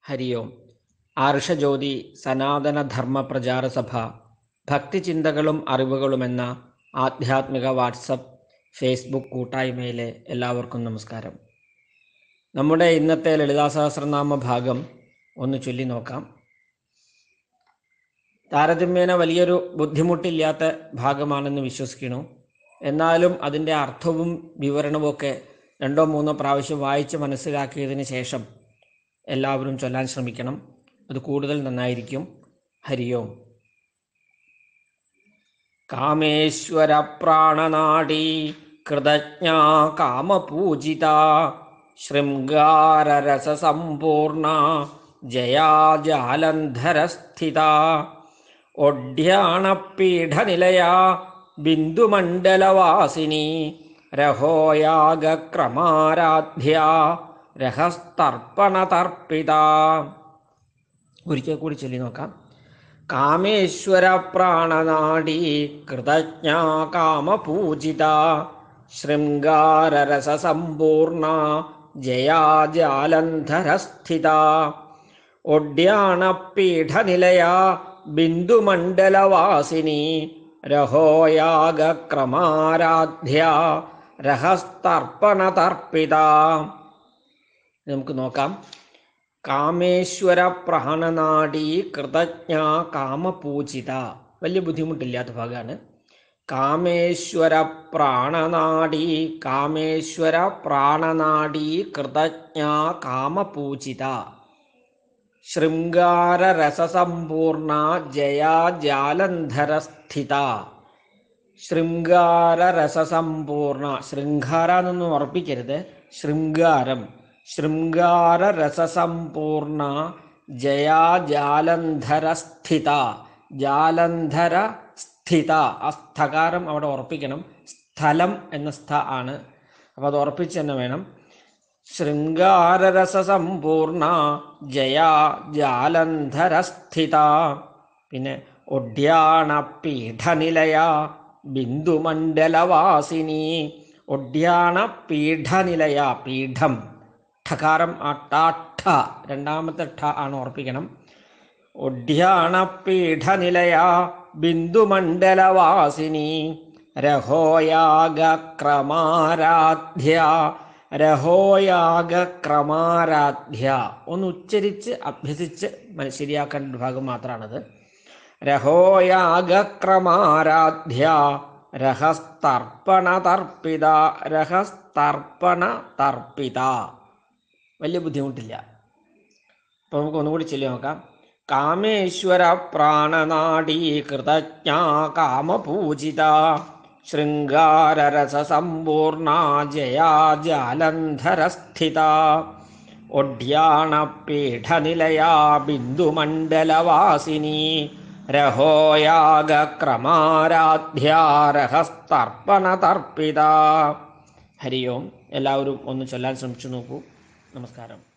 ഹരി ഓം ആർഷജ്യോതി സനാതന ധർമ്മ പ്രചാര സഭ ഭക്തിചിന്തകളും അറിവുകളും എന്ന ആധ്യാത്മിക വാട്സപ്പ് ഫേസ്ബുക്ക് കൂട്ടായ്മയിലെ എല്ലാവർക്കും നമസ്കാരം നമ്മുടെ ഇന്നത്തെ ലളിതാ സഹസ്രനാമ ഭാഗം ഒന്ന് ചൊല്ലി നോക്കാം താരതമ്യേന വലിയൊരു ബുദ്ധിമുട്ടില്ലാത്ത ഭാഗമാണെന്ന് വിശ്വസിക്കുന്നു എന്നാലും അതിൻ്റെ അർത്ഥവും വിവരണവും ഒക്കെ രണ്ടോ മൂന്നോ പ്രാവശ്യം വായിച്ച് മനസ്സിലാക്കിയതിന് ശേഷം എല്ലാവരും ചൊല്ലാൻ ശ്രമിക്കണം അത് കൂടുതൽ നന്നായിരിക്കും ഹരിയോം കാമേശ്വര പ്രാണനാടി കൃതജ്ഞ കാമപൂജിത ശൃംഗാരരസസമ്പൂർണ ജയാജാലന്ധരസ്ഥിത ഒഡ്യാണപീഠനിലയ ബിന്ദുമണ്ഡലവാസിനി രഹോയാഗക്രമാരാധ്യ രഹസ്തർപ്പണതർപ്പിത ഒരിക്കൽ കൂടി ചൊല്ലി നോക്കാം കാമേശ്വര പ്രാണനാടി കൃതജ്ഞ കാമപൂജിത ശൃംഗാരരസസമ്പൂർണ ജയാജാലന്ധരസ്ഥിത ഒഡ്യാണപീഠനിലയ ബിന്ദുമണ്ഡലവാസിനി രഹോയാഗക്രമാരാധ്യ രഹസ്തർപ്പണതർപ്പിത നമുക്ക് നോക്കാം കാമേശ്വര പ്രാണനാടി കൃതജ്ഞ കാമപൂജിത വലിയ ബുദ്ധിമുട്ടില്ലാത്ത ഭാഗമാണ് കാമേശ്വര പ്രാണനാടി കാമേശ്വര പ്രാണനാടി കൃതജ്ഞ കാമപൂജിത ശൃംഗാരരസസമ്പൂർണ ജയാജാലന്ധരസ്ഥിത ശൃംഗാരരസസമ്പൂർണ ശൃംഗാര എന്നൊന്നും ഉറപ്പിക്കരുത് ശൃംഗാരം ശൃംഗാരരസസമ്പൂർണ ജയാജാലന്ധരസ്ഥിത ജാലന്ധര സ്ഥിത ആ സ്ഥകാരം അവിടെ ഉറപ്പിക്കണം സ്ഥലം എന്ന സ്ഥ ആണ് അപ്പോൾ അത് ഉറപ്പിച്ച് തന്നെ വേണം ശൃംഗാരരസസമ്പൂർണ ജയാ ജാലന്ധരസ്ഥിത പിന്നെ ഒഡ്യാണ പീഠനിലയ ബിന്ദുമണ്ഡലവാസിനി ഒഡ്യാണ പീഠനിലയ പീഠം ഠകാരം ആ ടാ ഠ രണ്ടാമത്തെ ഠ ആണ് ഓർപ്പിക്കണം ഒഡ്യാണ പീഠനിലയ ബിന്ദുമണ്ഡലവാസിനി രഹോയാഗക്രമാരാധ്യ രഹോയാഗക്രമാരാധ്യ ഒന്ന് ഉച്ചരിച്ച് അഭ്യസിച്ച് ശരിയാക്കേണ്ട ഭാഗം മാത്രമാണത് രഹോയാഗക്രമാരാധ്യ രഹസ്തർപ്പണ തർപ്പിത രഹസ്തർപ്പണ തർപ്പിത വലിയ ബുദ്ധിമുട്ടില്ല അപ്പോൾ നമുക്ക് ഒന്നുകൂടി ചൊല്ലി നോക്കാം കാമേശ്വര പ്രാണനാടി കൃതജ്ഞ കാമപൂജിത ശൃംഗാരരസസമ്പൂർണ ജയാജാലന്ധരസ്ഥിത ഒഡ്യാണപീഠനിലയാ ബിന്ദുമണ്ഡലവാസിനി രഹോയാഗക്രമാരാധ്യാരഹസ്തർപ്പണതർപ്പിത ഹരി ഓം എല്ലാവരും ഒന്ന് ചൊല്ലാൻ ശ്രമിച്ചു നോക്കൂ നമസ്കാരം